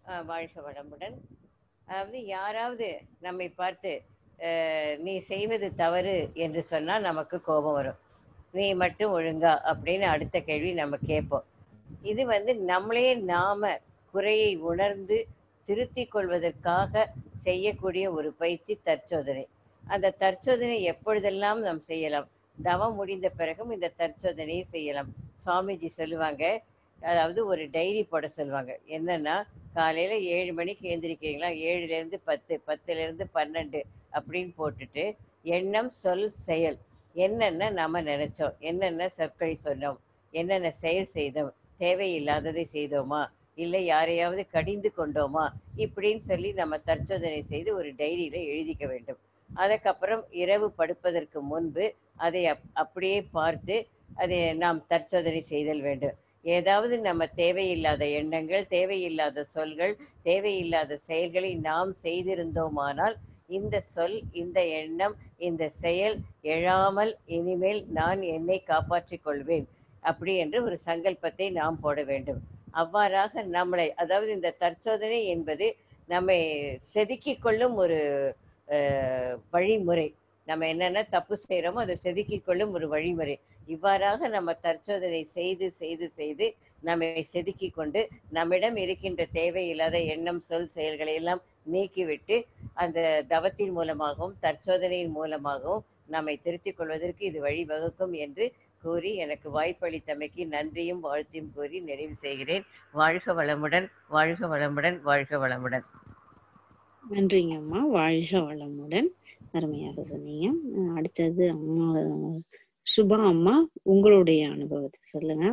அஹ், வாழ்க வளமுடன் அதாவது யாராவது நம்மை பார்த்து அஹ், நீ செய்வது தவறு என்று சொன்னால் நமக்கு கோபம் வரும் நீ மட்டும் ஒழுங்கா அப்படின்னு அடுத்த கேள்வி நம்ம கேட்போம் இது வந்து நம்மளே நாம குறையை உணர்ந்து திருத்திக் கொள்வதற்காக செய்யக்கூடிய ஒரு பயிற்சி தற்சோதனை அந்த தற்சோதனை எப்பொழுதெல்லாம் நாம் செய்யலாம் தவம் முடிந்த பிறகும் இந்த தற்சோதனையை செய்யலாம் சுவாமிஜி சொல்லுவாங்க அதாவது ஒரு டைரி போட சொல்லுவாங்க என்னன்னா காலையில் ஏழு மணிக்கு எழுந்திரிக்கிறீங்களா ஏழுலேருந்து பத்து பத்துலேருந்து பன்னெண்டு அப்படின்னு போட்டுட்டு எண்ணம் சொல் செயல் என்னென்ன நம்ம நினைச்சோம் என்னென்ன சொற்களை சொன்னோம் என்னென்ன செயல் செய்தோம் தேவையில்லாததை செய்தோமா இல்லை யாரையாவது கடிந்து கொண்டோமா இப்படின்னு சொல்லி நம்ம தற்சோதனை செய்து ஒரு டைரியில எழுதிக்க வேண்டும் அதுக்கப்புறம் இரவு படுப்பதற்கு முன்பு அதை அப் அப்படியே பார்த்து அதை நாம் தற்சோதனை செய்தல் வேண்டும் ஏதாவது நம்ம தேவையில்லாத எண்ணங்கள் தேவையில்லாத சொல்கள் தேவையில்லாத செயல்களை நாம் செய்திருந்தோமானால் இந்த சொல் இந்த எண்ணம் இந்த செயல் எழாமல் இனிமேல் நான் என்னை காப்பாற்றிக் கொள்வேன் அப்படி என்று ஒரு சங்கல்பத்தை நாம் போட வேண்டும் அவ்வாறாக நம்மளை அதாவது இந்த தற்சோதனை என்பது நம்மை செதுக்கிக் கொள்ளும் ஒரு அஹ், வழிமுறை நம்ம என்னென்ன தப்பு செய்கிறோமோ அதை செதுக்கிக் கொள்ளும் ஒரு வழிமுறை இவ்வாறாக நம்ம தற்சோதனை செய்து செய்து செய்து நம்மை செதுக்கி கொண்டு நம்மிடம் இருக்கின்ற தேவையில்லாத எண்ணம் சொல் செயல்களை எல்லாம் நீக்கிவிட்டு அந்த தவத்தின் மூலமாகவும் தற்சோதனையின் மூலமாகவும் நம்மை திருத்திக் கொள்வதற்கு இது வழிவகுக்கும் என்று கூறி எனக்கு வாய்ப்பளித்தமைக்கு நன்றியும் வாழ்த்தையும் கூறி நிறைவு செய்கிறேன் வாழ்க வளமுடன் வாழ்க வளமுடன் வாழ்க வளமுடன் நன்றிங்க அம்மா வாழ்க வளமுடன் அருமையாக சொன்னீங்க அஹ் அடுத்தது அம்மா சுபா அம்மா உங்களுடைய அனுபவத்தை சொல்லுங்க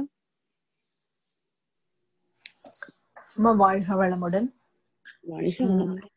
அம்மா வாழ்க வளமுடன் வாழ்க உம், வளமுடன்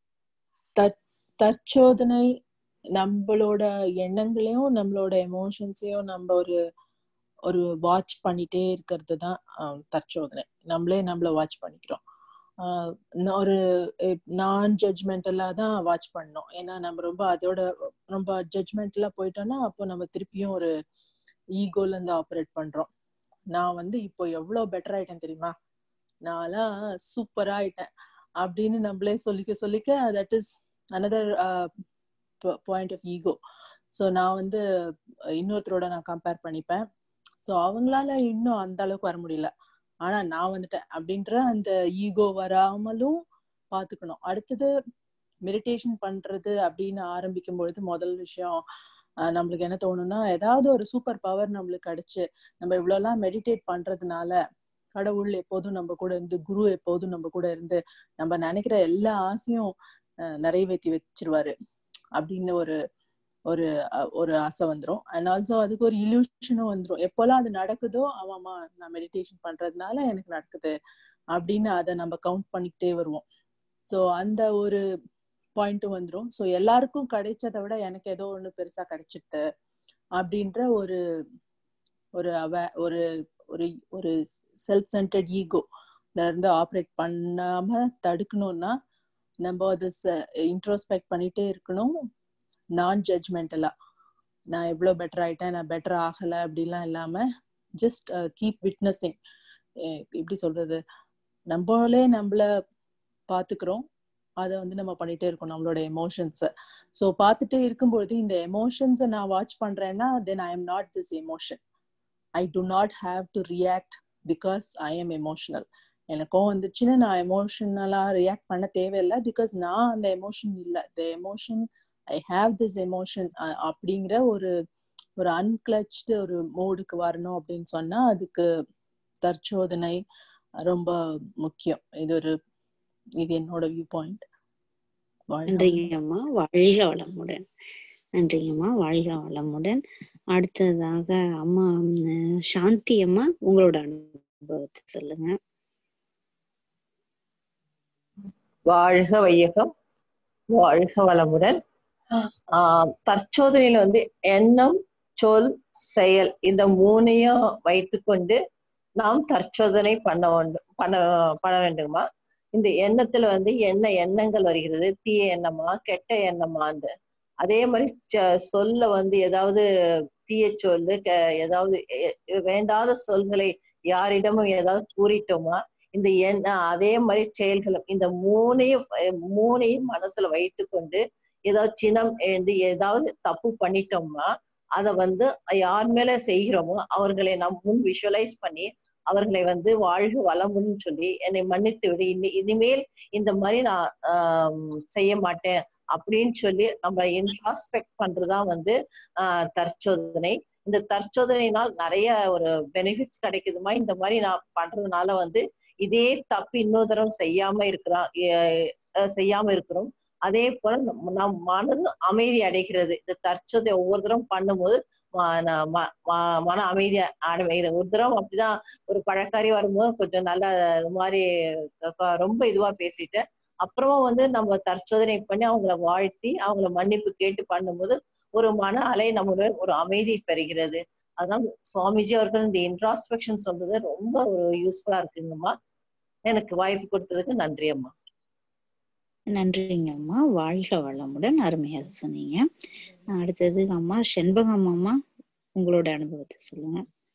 தற்- தற்சோதனை நம்மளோட எண்ணங்களையும் நம்மளோட எமோஷன்ஸையும் நம்ம ஒரு ஒரு வாட்ச் பண்ணிட்டே இருக்கிறது தான் ஆஹ், தற்சோதனை நம்மளே நம்மள வாட்ச் பண்ணிக்கிறோம் ஆஹ், ந- ஒரு நான் ஜட்ஜ்மெண்டலாக தான் வாட்ச் பண்ணோம் ஏன்னா நம்ம ரொம்ப அதோட ரொம்ப ஜட்ஜ்மெண்டலாக போயிட்டோம்னா அப்போ நம்ம திருப்பியும் ஒரு ஈகோல இருந்து ஆப்ரேட் பண்றோம் நான் வந்து இப்போ எவ்வளவு பெட்டர் ஆயிட்டேன் தெரியுமா நான்லாம் சூப்பரா ஆயிட்டேன் அப்படின்னு நம்மளே சொல்லிக்க சொல்லிக்க that is another point of ego so நான் வந்து அஹ், இன்னொருத்தரோட நான் கம்பேர் பண்ணிப்பேன் ஸோ அவங்களால இன்னும் அந்த அளவுக்கு வர முடியல ஆனா நான் வந்துட்டேன் அப்படின்ற அந்த ஈகோ வராமலும் பாத்துக்கணும் அடுத்தது மெடிடேஷன் பண்றது அப்படின்னு ஆரம்பிக்கும் பொழுது முதல் விஷயம் அஹ், நம்மளுக்கு என்ன தோணும்னா ஏதாவது ஒரு சூப்பர் பவர் நம்மளுக்கு கிடைச்சு நம்ம இவ்வளோலாம் மெடிடேட் பண்றதுனால கடவுள் எப்போதும் நம்ம கூட இருந்து குரு எப்போதும் நம்ம கூட இருந்து நம்ம நினைக்கிற எல்லா ஆசையும் அஹ், நிறைவேற்றி வச்சிருவாரு அப்படின்னு ஒரு ஒரு அஹ், ஒரு ஆசை வந்துரும் அண்ட் ஆல்சோ அதுக்கு ஒரு இல்யூஷனும் வந்துரும் எப்போல்லாம் அது நடக்குதோ ஆமாமா நான் மெடிடேஷன் பண்றதுனால எனக்கு நடக்குது அப்படின்னு அதை நம்ம கவுண்ட் பண்ணிக்கிட்டே வருவோம் ஸோ அந்த ஒரு பாயிண்ட்டும் வந்துரும் ஸோ எல்லாருக்கும் கிடைச்சதை விட எனக்கு ஏதோ ஒண்ணு பெருசா கிடைச்சிட்டு அப்படின்ற ஒரு ஒரு அவ ஒரு ஒரு ஒரு செல்ஃப் சென்டர்ட் ஈகோ இருந்து ஆப்ரேட் பண்ணாம தடுக்கணும்னா நம்ம அதை இன்ட்ரோஸ்பெக்ட் பண்ணிட்டே இருக்கணும் நான் ஜட்ஜ்மெண்டலா நான் எவ்வளவு பெட்டர் ஆயிட்டேன் நான் பெட்டர் ஆகல அப்படிலாம் இல்லாம ஜஸ்ட் கீப் விட்னஸிங் எப்படி சொல்றது நம்மளே நம்மள பாத்துக்கிறோம் அதை வந்து நம்ம பண்ணிட்டே இருக்கோம் நம்மளோட எமோஷன்ஸை ஸோ பார்த்துட்டே இருக்கும்பொழுது இந்த எமோஷன்ஸை நான் வாட்ச் பண்றேன்னா then I am not this emotion I do not have to react because I am emotional எனக்கும் வந்துச்சுன்னா நான் எமோஷனலா ரியாக்ட் பண்ண தேவையில்லை பிகாஸ் நான் அந்த எமோஷன் இல்லை the emotion I have this emotion அப்படிங்கிற ஒரு ஒரு அன்கிளச்டு ஒரு மோடுக்கு வரணும் அப்படின்னு சொன்னா அதுக்கு தற்சோதனை ரொம்ப முக்கியம் இது ஒரு இது என்னோட வியூ பாயிண்ட் நன்றிங்க அம்மா வாழ்க வளமுடன் நன்றிங்கம்மா வாழ்க வளமுடன் அடுத்ததாக அம்மா உம், சாந்தி அம்மா உங்களோட அனுபவத்தை சொல்லுங்க வாழ்க வையகம் வாழ்க வளமுடன் ஆஹ் தற்சோதனையில வந்து எண்ணம் சொல் செயல் இந்த மூணையும் வைத்துக்கொண்டு நாம் தற்சோதனை பண்ண வேண்டும் பண்ண பண்ண வேண்டுமா இந்த எண்ணத்துல வந்து என்ன எண்ணங்கள் வருகிறது தீய எண்ணமா கெட்ட எண்ணமான்னு அதே மாதிரி ச- சொல்ல வந்து ஏதாவது தீய சொல்லு க- ஏதாவது எ- வேண்டாத சொல்களை யாரிடமும் ஏதாவது கூறிட்டோமா இந்த எண் அதே மாதிரி செயல்களும் இந்த மூணையும் அஹ் மூணையும் மனசுல வைத்துக்கொண்டு ஏதாவது சின்னம் எழுந்து ஏதாவது தப்பு பண்ணிட்டோம்னா அதை வந்து யார் மேல செய்கிறோமோ அவர்களை நாம் முன் விஷுவலைஸ் பண்ணி அவர்களை வந்து வாழ்க வளமுன்னு சொல்லி என்னை மன்னித்து விடு இனி இனிமேல் இந்த மாதிரி நான் ஆஹ் செய்ய மாட்டேன் அப்படின்னு சொல்லி நம்ம இன்ட்ராஸ்பெக்ட் பண்றதுதான் வந்து ஆஹ் தற்சோதனை இந்த தற்சோதனையினால் நிறைய ஒரு பெனிஃபிட்ஸ் கிடைக்குதுமா இந்த மாதிரி நான் பண்றதுனால வந்து இதே தப்பு இன்னொரு தடவை செய்யாம இருக்கிறான் செய்யாம இருக்கிறோம் அதே போல நம்ம- நம் மனது அமைதி அடைகிறது இந்த தற்சோதனை ஒவ்வொரு தடவை பண்ணும்போது ம- ந- ம- ம- மன அமைதி அடைகிறது ஒரு தடவை அப்படிதான் ஒரு பழக்காரி வரும்போது கொஞ்சம் நல்ல இது மாதிரி க- ரொம்ப இதுவா பேசிட்டேன் அப்புறமா வந்து நம்ம தற்சோதனை பண்ணி அவங்கள வாழ்த்தி அவங்கள மன்னிப்பு கேட்டு பண்ணும்போது ஒரு மன அலை நம்மளோட ஒரு அமைதி பெறுகிறது அதான் சுவாமிஜி அவர்கள் இந்த இன்ட்ராஸ்பெக்ஷன் சொல்றது ரொம்ப ஒரு யூஸ்ஃபுல்லா இருக்குங்கம்மா எனக்கு வாய்ப்பு கொடுத்ததுக்கு நன்றி அம்மா நன்றிங்க அம்மா வாழ்க வளமுடன் அருமையாக சொன்னீங்க அடுத்தது அம்மா செண்பகம் அம்மா உங்களோட அனுபவத்தை சொல்லுங்க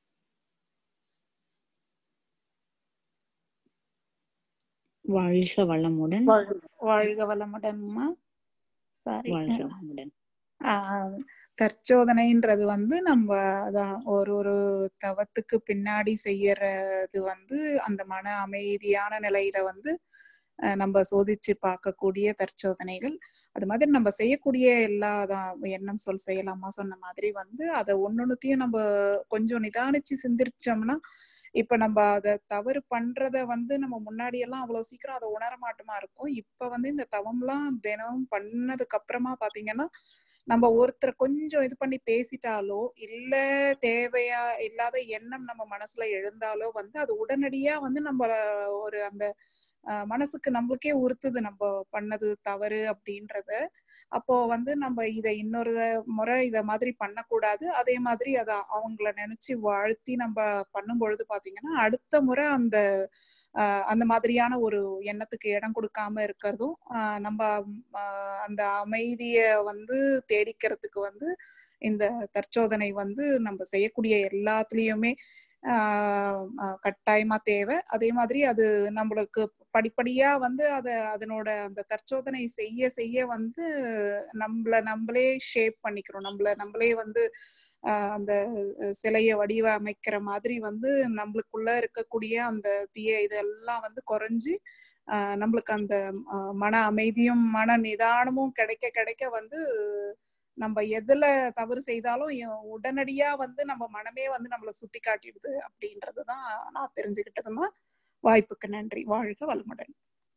வாழ்க வளமுடன் வாழ்- வாழ்க வளமுடன்மா சாரி வாழ்க வளமுடன் ஆஹ் தற்சோதனைன்றது வந்து நம்ம அதான் ஒரு ஒரு தவத்துக்கு பின்னாடி செய்யறது வந்து அந்த மன அமைதியான நிலையில வந்து அஹ் நம்ம சோதிச்சு பார்க்கக்கூடிய தற்சோதனைகள் அது மாதிரி நம்ம செய்யக்கூடிய எல்லா அதான் எண்ணம் சொல் செயலாமா சொன்ன மாதிரி வந்து அதை ஒன்னொன்னுத்தையும் நம்ம கொஞ்சம் நிதானிச்சு சிந்திரிச்சோம்னா இப்ப நம்ம அத தவறு பண்றத வந்து நம்ம முன்னாடி எல்லாம் அவ்வளவு சீக்கிரம் அதை உணர மாட்டோமா இருக்கும் இப்ப வந்து இந்த தவம்லாம் தினமும் பண்ணதுக்கு அப்புறமா பாத்தீங்கன்னா நம்ம ஒருத்தரை கொஞ்சம் இது பண்ணி பேசிட்டாலோ இல்ல தேவையா இல்லாத எண்ணம் நம்ம மனசுல எழுந்தாலோ வந்து அது உடனடியா வந்து நம்ம ஒரு அந்த அஹ், மனசுக்கு நம்மளுக்கே உறுத்துது நம்ம பண்ணது தவறு அப்படின்றத அப்போ வந்து நம்ம இதை இன்னொரு முறை இத மாதிரி பண்ணக்கூடாது அதே மாதிரி அத அவங்கள நினைச்சு வாழ்த்தி நம்ம பண்ணும் பொழுது பாத்தீங்கன்னா அடுத்த முறை அந்த ஆஹ் அந்த மாதிரியான ஒரு எண்ணத்துக்கு இடம் கொடுக்காம இருக்கிறதும் ஆஹ் நம்ம ஆஹ் அந்த அமைதிய வந்து தேடிக்கிறதுக்கு வந்து இந்த தற்சோதனை வந்து நம்ம செய்யக்கூடிய எல்லாத்துலயுமே ஆஹ் ஆஹ் கட்டாயமா தேவை அதே மாதிரி அது நம்மளுக்கு படிப்படியா வந்து அத அதனோட அந்த தற்சோதனை செய்ய செய்ய வந்து நம்மள நம்மளே ஷேப் பண்ணிக்கிறோம் நம்மள நம்மளே வந்து ஆஹ் அந்த சிலையை வடிவமைக்கிற மாதிரி வந்து நம்மளுக்குள்ள இருக்கக்கூடிய அந்த தீய இதெல்லாம் வந்து குறைஞ்சு ஆஹ் நம்மளுக்கு அந்த ஆஹ் மன அமைதியும் மன நிதானமும் கிடைக்க கிடைக்க வந்து நம்ம எதுல தவறு செய்தாலும் எ- உடனடியா வந்து நம்ம மனமே வந்து நம்மள சுட்டி காட்டிடுது அப்படின்றதுதான் நான் தெரிஞ்சுக்கிட்டதுமா வாய்ப்புக்கு நன்றி வாழ்க வளமுடன்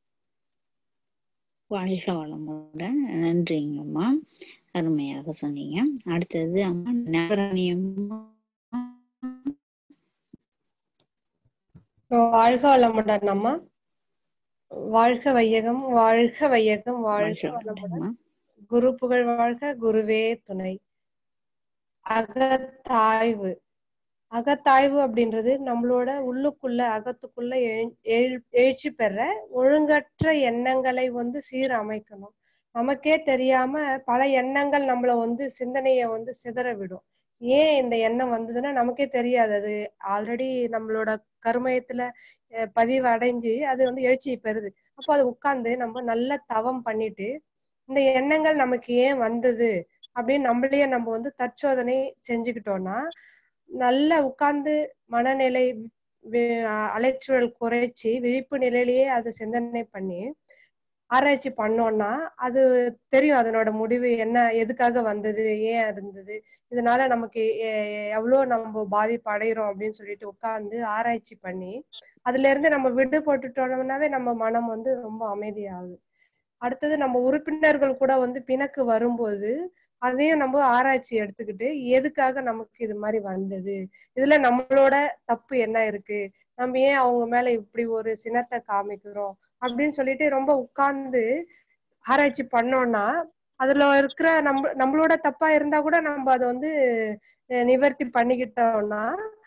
வாழ்க வளமுடன் நன்றிங்கம்மா அருமையாக சொன்னீங்க அடுத்தது அம்மா நகராணி அம்மா வாழ்க வளமுடன் அம்மா வாழ்க வையகம் வாழ்க வையகம் வாழ்க வாழ்க வளமுடன் வளமுடன் குரு புகழ் வாழ்க குருவே துணை அகத்தாய்வு அகத்தாய்வு அப்படின்றது நம்மளோட உள்ளுக்குள்ள அகத்துக்குள்ள எழு- எழு- எழுச்சி பெற ஒழுங்கற்ற எண்ணங்களை வந்து சீரமைக்கணும் நமக்கே தெரியாம பல எண்ணங்கள் நம்மள வந்து சிந்தனைய வந்து சிதற விடும் ஏன் இந்த எண்ணம் வந்ததுன்னா நமக்கே தெரியாது அது ஆல்ரெடி நம்மளோட கருமயத்துல அஹ், பதிவு அடைஞ்சு அது வந்து எழுச்சி பெறுது அப்போ அது உட்கார்ந்து நம்ம நல்ல தவம் பண்ணிட்டு இந்த எண்ணங்கள் நமக்கு ஏன் வந்தது அப்படின்னு நம்மளையே நம்ம வந்து தற்சோதனை செஞ்சுக்கிட்டோம்னா நல்ல உட்கார்ந்து மனநிலை வி- அஹ் அலைச்சூழல் குறைச்சி விழிப்பு நிலையிலேயே அதை சிந்தனை பண்ணி ஆராய்ச்சி பண்ணோம்னா அது தெரியும் அதனோட முடிவு என்ன எதுக்காக வந்தது ஏன் இருந்தது இதனால நமக்கு எ- எவ்வளவு நம்ம பாதிப்பு அடைகிறோம் அப்படின்னு சொல்லிட்டு உட்கார்ந்து ஆராய்ச்சி பண்ணி அதுல இருந்து நம்ம விடுபட்டுட்டோம்னாவே நம்ம மனம் வந்து ரொம்ப அமைதியாகுது அடுத்தது நம்ம உறுப்பினர்கள் கூட வந்து பிணக்கு வரும்போது அதையும் நம்ம ஆராய்ச்சி எடுத்துக்கிட்டு எதுக்காக நமக்கு இது மாதிரி வந்தது இதுல நம்மளோட தப்பு என்ன இருக்கு நம்ம ஏன் அவங்க மேல இப்படி ஒரு சினத்தை காமிக்கிறோம் அப்படின்னு சொல்லிட்டு ரொம்ப உட்கார்ந்து ஆராய்ச்சி பண்ணோம்னா அதுல இருக்கிற நம்ம நம்மளோட தப்பா இருந்தா கூட நம்ம அதை வந்து அஹ், நிவர்த்தி பண்ணிக்கிட்டோம்னா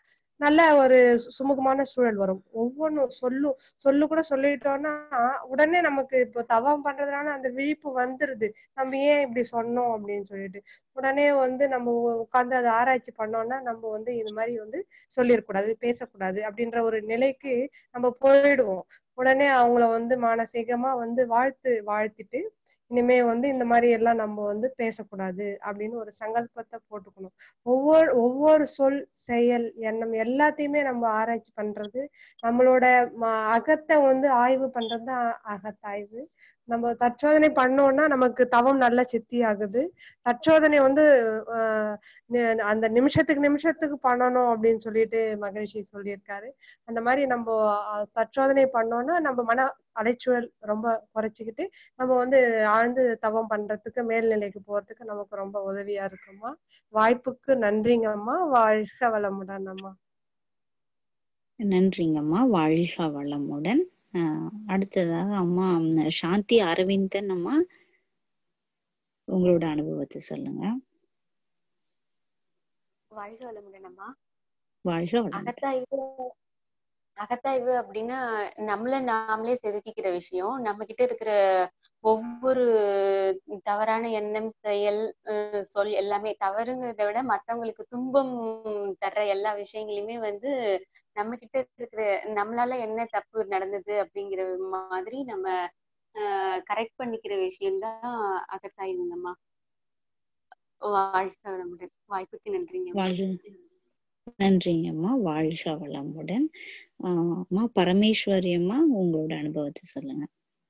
நல்ல ஒரு சு- சுமூகமான சூழல் வரும் ஒவ்வொன்றும் சொல்லு சொல்லு கூட சொல்லிட்டோம்னா உடனே நமக்கு இப்போ தவம் பண்றதுனால அந்த விழிப்பு வந்துருது நம்ம ஏன் இப்படி சொன்னோம் அப்படின்னு சொல்லிட்டு உடனே வந்து நம்ம உட்கார்ந்து அதை ஆராய்ச்சி பண்ணோம்னா நம்ம வந்து இது மாதிரி வந்து சொல்லிடக்கூடாது பேசக்கூடாது அப்படின்ற ஒரு நிலைக்கு நம்ம போயிடுவோம் உடனே அவங்கள வந்து மானசீகமா வந்து வாழ்த்து வாழ்த்திட்டு இனிமே வந்து இந்த மாதிரி எல்லாம் நம்ம வந்து பேசக்கூடாது அப்படின்னு ஒரு சங்கல்பத்தை போட்டுக்கணும் ஒவ்வொரு ஒவ்வொரு சொல் செயல் எண்ணம் எல்லாத்தையுமே நம்ம ஆராய்ச்சி பண்றது நம்மளோட ம- அகத்தை வந்து ஆய்வு பண்றது தான் அ- அகத்தாய்வு நம்ம தற்சோதனை பண்ணோம்னா நமக்கு தவம் நல்ல சித்தி ஆகுது தற்சோதனை வந்து ஆஹ் நி- அந்த நிமிஷத்துக்கு நிமிஷத்துக்கு பண்ணணும் அப்படின்னு சொல்லிட்டு மகரிஷி சொல்லியிருக்காரு அந்த மாதிரி நம்ம அஹ், தற்சோதனை பண்ணோம்னா நம்ம மன அலைச்சூழல் ரொம்ப குறைச்சிக்கிட்டு நம்ம வந்து ஆழ்ந்து தவம் பண்றதுக்கு மேல்நிலைக்கு போறதுக்கு நமக்கு ரொம்ப உதவியா இருக்குமா வாய்ப்புக்கு நன்றிங்கம்மா வாழ்க வளமுடன் அம்மா நன்றிங்கம்மா வாழ்க வளமுடன் ஆஹ் அடுத்ததாக அம்மா ம், சாந்தி அரவிந்தன் அம்மா உங்களோட அனுபவத்தை சொல்லுங்க வாழ்க வளமுடன் அம்மா வாழ்க வளமுடன் அகத்தாய்வு அகத்தாய்வு அப்படின்னா நம்மள நாமளே செதுக்கிக்கிற விஷயம் நம்ம கிட்ட இருக்கிற ஒவ்வொரு தவறான எண்ணம் செயல் அஹ் சொல் எல்லாமே தவறுங்கிறத விட மத்தவங்களுக்கு துன்பம் தர்ற எல்லா விஷயங்களையுமே வந்து நம்ம கிட்ட இருக்கிற நம்மளால என்ன தப்பு நடந்தது அப்படிங்கிற மாதிரி நம்ம கரெக்ட் பண்ணிக்கிற விஷயம்தான் அகத்தாய்வுங்கம்மா வாழ்க வளமுடன் வாய்ப்புக்கு நன்றிங்க வாழ்க நன்றிங்கம்மா வாழ்க வளமுடன் ஆஹ் அம்மா பரமேஸ்வரி அம்மா உங்களோட அனுபவத்தை சொல்லுங்க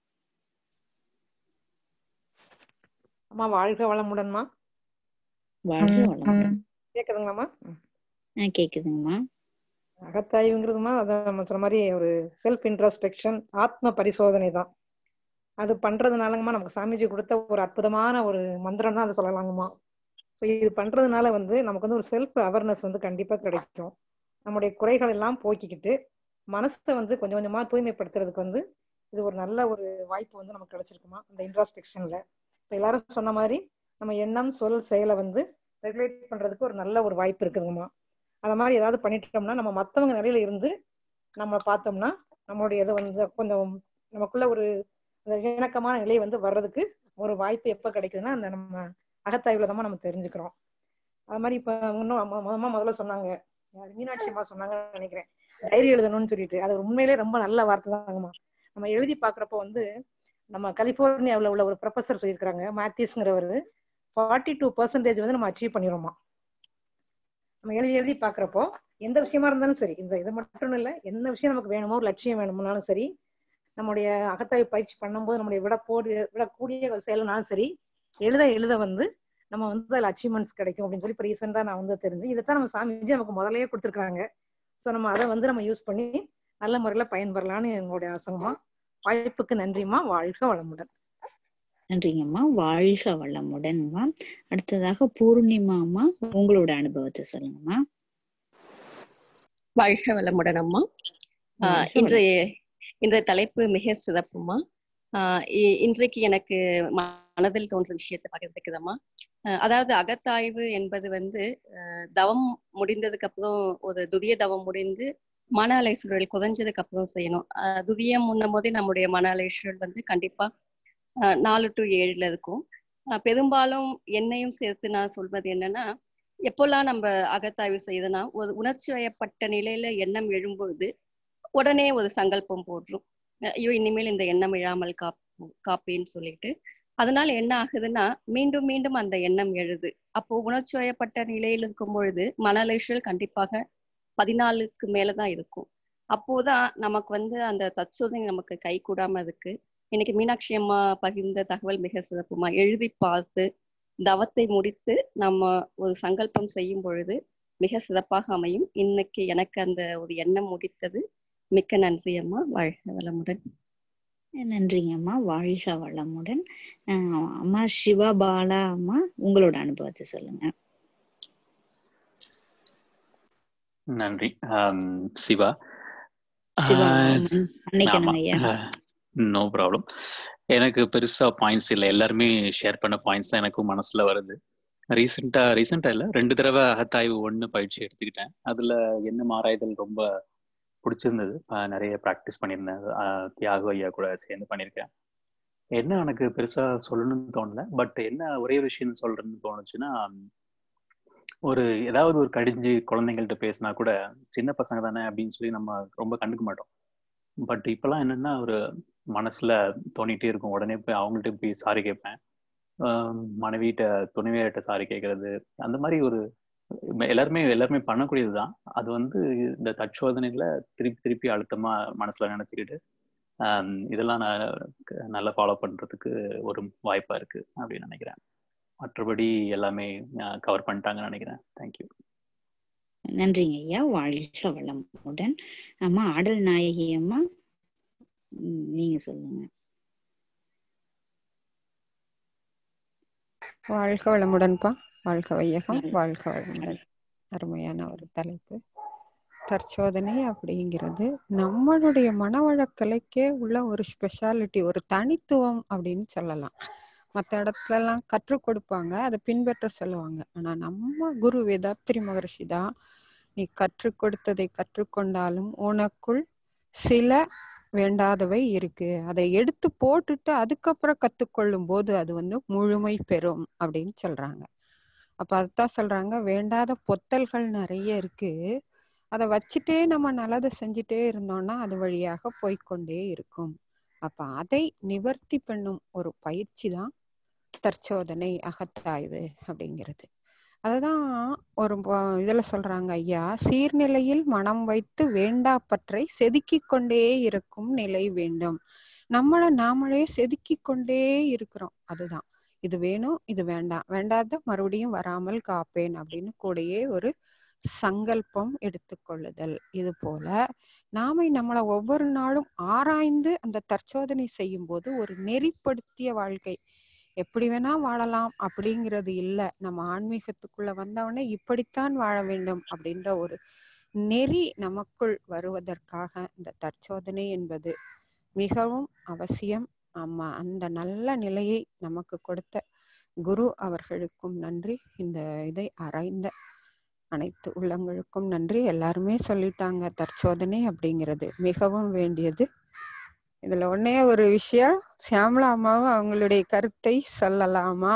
அம்மா வாழ்க வளமுடன்மா வாழ்க வளமுடன் கேக்குதுங்களாம்மா ம். ஆஹ் கேக்குதுங்கம்மா அகத்தாய்வுங்கிறதுமா அதான் நம்ம சொன்ன மாதிரி ஒரு செல்ஃப் இன்ட்ரோஸ்பெக்ஷன் ஆத்ம பரிசோதனை தான் அது பண்றதுனாலங்கம்மா நமக்கு சாமிஜி கொடுத்த ஒரு அற்புதமான ஒரு மந்திரம் தான் அதை சொல்லலாங்கம்மா ஸோ இது பண்றதுனால வந்து நமக்கு வந்து ஒரு செல்ஃப் அவேர்னஸ் வந்து கண்டிப்பா கிடைக்கும் நம்முடைய குறைகள் எல்லாம் போக்கிக்கிட்டு மனசை வந்து கொஞ்சம் கொஞ்சமா தூய்மைப்படுத்துறதுக்கு வந்து இது ஒரு நல்ல ஒரு வாய்ப்பு வந்து நமக்கு கிடைச்சிருக்குமா இந்த இன்ட்ராஸ்பெக்ஷன்ல இப்போ எல்லாரும் சொன்ன மாதிரி நம்ம எண்ணம் சொல் செயலை வந்து ரெகுலேட் பண்றதுக்கு ஒரு நல்ல ஒரு வாய்ப்பு இருக்குதுங்கம்மா அந்த மாதிரி ஏதாவது பண்ணிட்டோம்னா நம்ம மத்தவங்க நிலையில இருந்து நம்ம பார்த்தோம்னா நம்மளுடைய இது வந்து கொஞ்சம் நமக்குள்ள ஒரு அந்த இணக்கமான நிலை வந்து வர்றதுக்கு ஒரு வாய்ப்பு எப்ப கிடைக்குதுன்னா அந்த நம்ம அகத்தாய்வுல தான் நம்ம தெரிஞ்சுக்கிறோம் அது மாதிரி இப்ப இன்னும் அம்மா அம்மா முதல்ல சொன்னாங்க யாரு மீனாட்சி அம்மா சொன்னாங்கன்னு நினைக்கிறேன் டைரி எழுதணும்னு சொல்லிட்டு அது உண்மையிலே ரொம்ப நல்ல வார்த்தை தாங்கம்மா நம்ம எழுதி பாக்குறப்ப வந்து நம்ம கலிபோர்னியாவில் உள்ள ஒரு ப்ரொஃபசர் சொல்லியிருக்கிறாங்க மேத்யூஸ்ங்கிறவர் ஃபார்ட்டி டூ பர்சன்டேஜ் வந்து நம்ம அச்சீவ் பண்ணிடுவோமா நம்ம எழுதி எழுதி பாக்குறப்போ எந்த விஷயமா இருந்தாலும் சரி இந்த இது மட்டும் இல்ல எந்த விஷயம் நமக்கு வேணுமோ ஒரு லட்சியம் வேணும்னாலும் சரி நம்முடைய அகத்தாய்வு பயிற்சி பண்ணும்போது நம்முடைய விட போடு விடக்கூடிய ஒரு செயல்னாலும் சரி எழுத எழுத வந்து நம்ம வந்து அதில் அச்சீவ்மெண்ட்ஸ் கிடைக்கும் அப்படின்னு சொல்லி இப்போ ரீசெண்டாக நான் வந்து தெரிஞ்சு இதைத்தான் நம்ம சாமிஜி நமக்கு முதல்லயே கொடுத்துருக்காங்க ஸோ நம்ம அதை வந்து நம்ம யூஸ் பண்ணி நல்ல முறையில் பயன்பெறலாம்னு எங்களுடைய ஆசங்கம்மா வாய்ப்புக்கு நன்றிம்மா வாழ்க வளமுடன் நன்றிங்கம்மா வாழ்க வளமுடன்மா அடுத்ததாக பூர்ணிமா அம்மா உங்களோட அனுபவத்தை சொல்லுங்கம்மா வாழ்க வளமுடன் அம்மா ஆஹ் வாழ்க இன்றைய இன்றைய தலைப்பு மிக சிறப்புமா ஆஹ் இ- இன்றைக்கு எனக்கு மனதில் தோன்ற விஷயத்தை பகிர்ந்துக்குதம்மா ஆஹ் அதாவது அகத்தாய்வு என்பது வந்து ஆஹ் தவம் முடிந்ததுக்கு அப்புறம் ஒரு துதிய தவம் முடிந்து மன அலை சூழல் குறைஞ்சதுக்கு அப்புறம் செய்யணும் ஆஹ் துதியம் முன்னும் போதே நம்முடைய மன அலை சூழல் வந்து கண்டிப்பா ஆஹ் நாலு டு ஏழுல இருக்கும் ஆஹ் பெரும்பாலும் என்னையும் சேர்த்து நான் சொல்வது என்னன்னா எப்போல்லாம் நம்ம அகத்தாய்வு செய்யுதுன்னா ஒரு உணர்ச்சி வயப்பட்ட நிலையில எண்ணம் எழும்பொழுது உடனே ஒரு சங்கல்பம் போடுறோம் அஹ் ஐயோ இனிமேல் இந்த எண்ணம் இழாமல் காப்பு காப்பேன்னு சொல்லிட்டு அதனால என்ன ஆகுதுன்னா மீண்டும் மீண்டும் அந்த எண்ணம் எழுது அப்போ உணர்ச்சி வயப்பட்ட நிலையில் இருக்கும் பொழுது மன அலைச்சல் கண்டிப்பாக பதினாலுக்கு மேலதான் இருக்கும் அப்போதான் நமக்கு வந்து அந்த தற்சோதனை நமக்கு கை கூடாம இருக்கு இன்னைக்கு மீனாட்சி அம்மா பகிர்ந்த தகவல் மிக சிறப்புமா எழுதி பார்த்து தவத்தை முடித்து நம்ம ஒரு சங்கல்பம் செய்யும் பொழுது மிக சிறப்பாக அமையும் இன்னைக்கு எனக்கு அந்த ஒரு எண்ணம் முடித்தது மிக்க நன்றி அம்மா வாழ்க வளமுடன் நன்றிங்கம்மா வாழ்க வளமுடன் ஆஹ் அம்மா சிவா பாலா அம்மா உங்களோட அனுபவத்தை சொல்லுங்க நன்றி ஆம், சிவா சிவா மன்னிக்கணுங்க ஐயா நோ ப்ராப்ளம் எனக்கு பெருசா பாயிண்ட்ஸ் இல்லை எல்லாருமே ஷேர் பண்ண பாயிண்ட்ஸ் தான் எனக்கும் மனசுல வருது ரீசெண்டா ரீசெண்டா இல்ல ரெண்டு தடவை அகத்தாய்வு ஒண்ணு பயிற்சி எடுத்துக்கிட்டேன் அதுல என்ன ஆராய்தல் ரொம்ப பிடிச்சிருந்தது அஹ் நிறைய ப்ராக்டிஸ் பண்ணியிருந்தேன் அஹ் தியாகு ஐயா கூட சேர்ந்து பண்ணியிருக்கேன் என்ன எனக்கு பெருசா சொல்லணும்னு தோணல பட் என்ன ஒரே விஷயம் சொல்றேன்னு தோணுச்சுன்னா ஒரு ஏதாவது ஒரு கடிஞ்சு குழந்தைங்கள்ட்ட பேசினா கூட சின்ன பசங்க தானே அப்படின்னு சொல்லி நம்ம ரொம்ப கண்டுக்க மாட்டோம் பட் இப்பெல்லாம் என்னன்னா ஒரு மனசுல தோணிட்டே இருக்கும் உடனே போய் அவங்கள்ட்ட போய் சாரி கேட்பேன் ஆஹ் மனைவிட்ட துணைவியார்கிட்ட சாரி கேட்கறது அந்த மாதிரி ஒரு எல்லாருமே எல்லாருமே பண்ணக்கூடியதுதான் அது வந்து இந்த தற்சோதனைகளை திருப்பி திருப்பி அழுத்தமா மனசுல நினைச்சுக்கிட்டு ஆஹ் இதெல்லாம் நான் நல்லா ஃபாலோ பண்றதுக்கு ஒரு வாய்ப்பா இருக்கு அப்படின்னு நினைக்கிறேன் மற்றபடி எல்லாமே கவர் பண்ணிட்டாங்கன்னு நினைக்கிறேன் தேங்க்யூ நன்றிங்க ஐயா வாழ்க வளமுடன் அம்மா ஆடல் நாயகி அம்மா ம், நீங்க சொல்லுங்க வாழ்க வளமுடன்பா வாழ்க வையகம் வாழ்க வாழ்க வளமுடன் அருமையான ஒரு தலைப்பு தற்சோதனை அப்படிங்கிறது நம்மளுடைய மனவழக்கலைக்கே உள்ள ஒரு ஸ்பெஷாலிட்டி ஒரு தனித்துவம் அப்படின்னு சொல்லலாம் மற்ற இடத்துல எல்லாம் கற்றுக் கொடுப்பாங்க அதை பின்பற்ற சொல்லுவாங்க ஆனா நம்ம குரு வேதாத்திரி மகரிஷி தான் நீ கற்றுக் கொடுத்ததை கற்றுக்கொண்டாலும் உனக்குள் சில வேண்டாதவை இருக்கு அதை எடுத்து போட்டுட்டு அதுக்கப்புறம் கத்துக்கொள்ளும் போது அது வந்து முழுமை பெறும் அப்படின்னு சொல்றாங்க அப்ப அதான் சொல்றாங்க வேண்டாத பொத்தல்கள் நிறைய இருக்கு அதை வச்சுட்டே நம்ம நல்லதை செஞ்சுட்டே இருந்தோம்னா அது வழியாக போய்க்கொண்டே இருக்கும் அப்ப அதை நிவர்த்தி பண்ணும் ஒரு பயிற்சி தான் தற்சோதனை அகத்தாய்வு அப்படிங்கிறது அதுதான் ஒரு ப- இதுல சொல்றாங்க ஐயா சீர்நிலையில் மனம் வைத்து வேண்டாப்பற்றை செதுக்கிக் கொண்டே இருக்கும் நிலை வேண்டும் நம்மள நாமளே செதுக்கிக் கொண்டே இருக்கிறோம் அதுதான் இது வேணும் இது வேண்டாம் வேண்டாத மறுபடியும் வராமல் காப்பேன் அப்படின்னு கூடயே ஒரு சங்கல்பம் எடுத்துக்கொள்ளுதல் இது போல நாம நம்மள ஒவ்வொரு நாளும் ஆராய்ந்து அந்த தற்சோதனை செய்யும் போது ஒரு நெறிப்படுத்திய வாழ்க்கை எப்படி வேணா வாழலாம் அப்படிங்கிறது இல்ல நம்ம ஆன்மீகத்துக்குள்ள வந்தவொடனே இப்படித்தான் வாழ வேண்டும் அப்படின்ற ஒரு நெறி நமக்குள் வருவதற்காக இந்த தற்சோதனை என்பது மிகவும் அவசியம் ஆமா அந்த நல்ல நிலையை நமக்கு கொடுத்த குரு அவர்களுக்கும் நன்றி இந்த இதை அறைந்த அனைத்து உள்ளங்களுக்கும் நன்றி எல்லாருமே சொல்லிட்டாங்க தற்சோதனை அப்படிங்கிறது மிகவும் வேண்டியது இதுல ஒன்னே ஒரு விஷயம் சியாமலா அம்மாவும் அவங்களுடைய கருத்தை சொல்லலாமா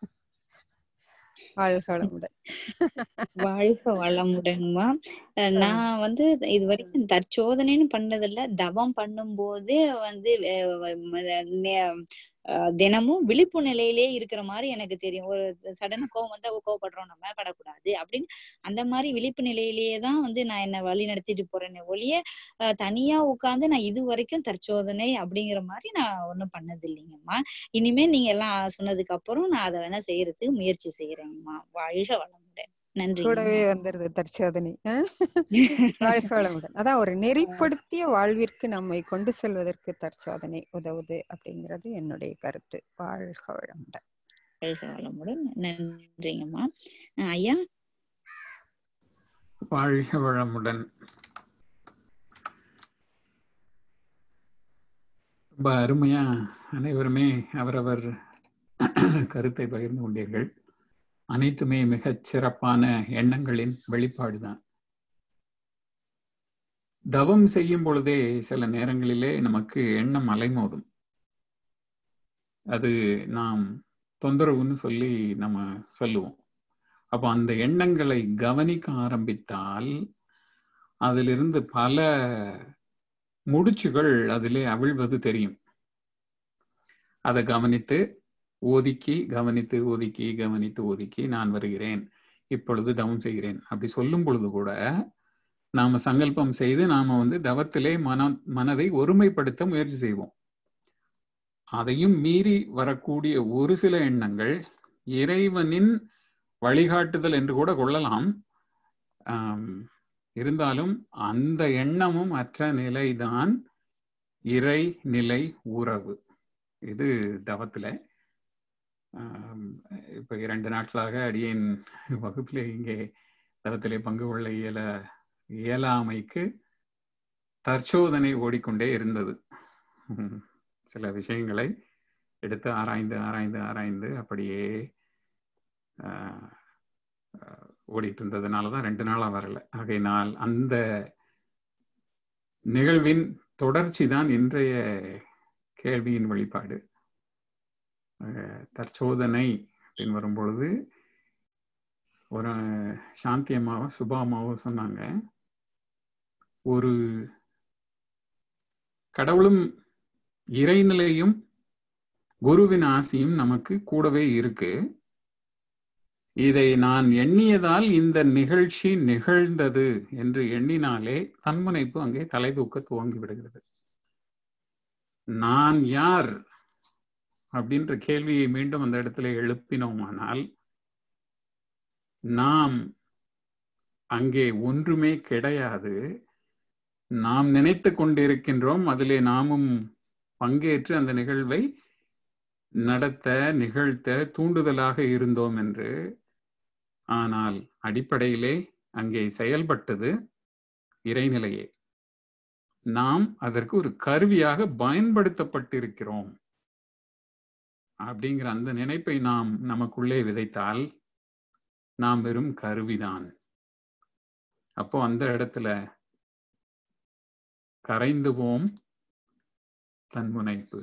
வாழ்க வளமுடன் வாழ்க வளமுடன்மா அஹ் நான் வந்து இது வரைக்கும் தற்சோதனைன்னு பண்ணதில்ல தவம் பண்ணும்போதே வந்து அஹ் வ- ம- நே- அஹ் தினமும் விழிப்பு நிலையிலே இருக்கிற மாதிரி எனக்கு தெரியும் ஒரு சடன கோவம் வந்தா கோவப்படுறோம் நம்ம படக்கூடாது அப்படின்னு அந்த மாதிரி விழிப்பு நிலையிலேயே தான் வந்து நான் என்ன வழி நடத்திட்டு போறேனே ஒழிய அஹ் தனியா உட்கார்ந்து நான் இது வரைக்கும் தற்சோதனை அப்படிங்கிற மாதிரி நான் ஒண்ணும் பண்ணது இல்லைங்கம்மா இனிமே நீங்க எல்லாம் சொன்னதுக்கு அப்புறம் நான் அதை வேணா செய்யறதுக்கு முயற்சி செய்யறேங்கம்மா வாழ்க வளமுடன் நன்றிங்கம்மா கூடவே வந்துருது தற்சோதனை அஹ்? வாழ்க வளமுடன் அதான் ஒரு நெறிப்படுத்திய வாழ்விற்கு நம்மை கொண்டு செல்வதற்கு தற்சோதனை உதவுது அப்படிங்கிறது என்னுடைய கருத்து வாழ்க வளமுடன் வாழ்க வளமுடன் நன்றிங்கம்மா அஹ் ஐயா வாழ்க வளமுடன் ரொம்ப அருமையா அனைவருமே அவரவர் கருத்தை பகிர்ந்து கொண்டீர்கள் அனைத்துமே மிகச் சிறப்பான எண்ணங்களின் வெளிப்பாடுதான் தவம் செய்யும் பொழுதே சில நேரங்களிலே நமக்கு எண்ணம் அலைமோதும் அது நாம் தொந்தரவுன்னு சொல்லி நம்ம சொல்லுவோம் அப்போ அந்த எண்ணங்களை கவனிக்க ஆரம்பித்தால் அதிலிருந்து பல முடிச்சுகள் அதிலே அவிழ்வது தெரியும் அதை கவனித்து ஒதுக்கி கவனித்து ஒதுக்கி கவனித்து ஒதுக்கி நான் வருகிறேன் இப்பொழுது தவம் செய்கிறேன் அப்படி சொல்லும் பொழுது கூட நாம சங்கல்பம் செய்து நாம வந்து தவத்திலே மன மனதை ஒருமைப்படுத்த முயற்சி செய்வோம் அதையும் மீறி வரக்கூடிய ஒரு சில எண்ணங்கள் இறைவனின் வழிகாட்டுதல் என்று கூட கொள்ளலாம் ஆம், இருந்தாலும் அந்த எண்ணமும் அற்ற நிலைதான் இறை நிலை உறவு இது தவத்துல ஆம், இப்ப இரண்டு நாட்களாக அடியேன் வகுப்பிலே இங்கே தவத்திலே பங்கு கொள்ள இயல இயலாமைக்கு தற்சோதனை ஓடிக்கொண்டே இருந்தது உம், சில விஷயங்களை எடுத்து ஆராய்ந்து ஆராய்ந்து ஆராய்ந்து அப்படியே ஓடிட்டு இருந்ததுனால தான் ரெண்டு நாளா வரல ஆகையினால் அந்த நிகழ்வின் தொடர்ச்சி தான் இன்றைய கேள்வியின் வெளிப்பாடு தற்சோதனை அப்படின்னு வரும்பொழுது ஒரு சாந்தி அம்மாவும் சுபா அம்மாவும் சொன்னாங்க ஒரு கடவுளும் இறைநிலையும் குருவின் ஆசியும் நமக்கு கூடவே இருக்கு இதை நான் எண்ணியதால் இந்த நிகழ்ச்சி நிகழ்ந்தது என்று எண்ணினாலே தன்முனைப்பு அங்கே தலை தூக்க துவங்கி விடுகிறது நான் யார் அப்படின்ற கேள்வியை மீண்டும் அந்த இடத்துல எழுப்பினோமானால் நாம் அங்கே ஒன்றுமே கிடையாது நாம் நினைத்து கொண்டிருக்கின்றோம் அதிலே நாமும் பங்கேற்று அந்த நிகழ்வை நடத்த நிகழ்த்த தூண்டுதலாக இருந்தோம் என்று ஆனால் அடிப்படையிலே அங்கே செயல்பட்டது இறைநிலையே நாம் அதற்கு ஒரு கருவியாக பயன்படுத்தப்பட்டிருக்கிறோம் அப்படிங்கிற அந்த நினைப்பை நாம் நமக்குள்ளே விதைத்தால் நாம் வெறும் கருவிதான் அப்போ அந்த இடத்துல கரைந்து போம் தன்முனைப்பு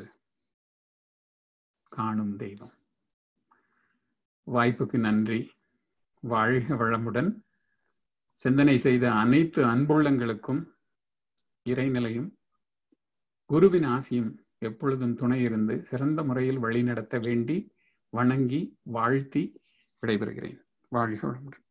காணும் தெய்வம் வாய்ப்புக்கு நன்றி வாழ்க வளமுடன் சிந்தனை செய்த அனைத்து அன்புள்ளங்களுக்கும் இறைநிலையும் குருவின் ஆசியும் எப்பொழுதும் துணை இருந்து சிறந்த முறையில் வழிநடத்த வேண்டி வணங்கி வாழ்த்தி விடைபெறுகிறேன் வாழ்க வளமுடன்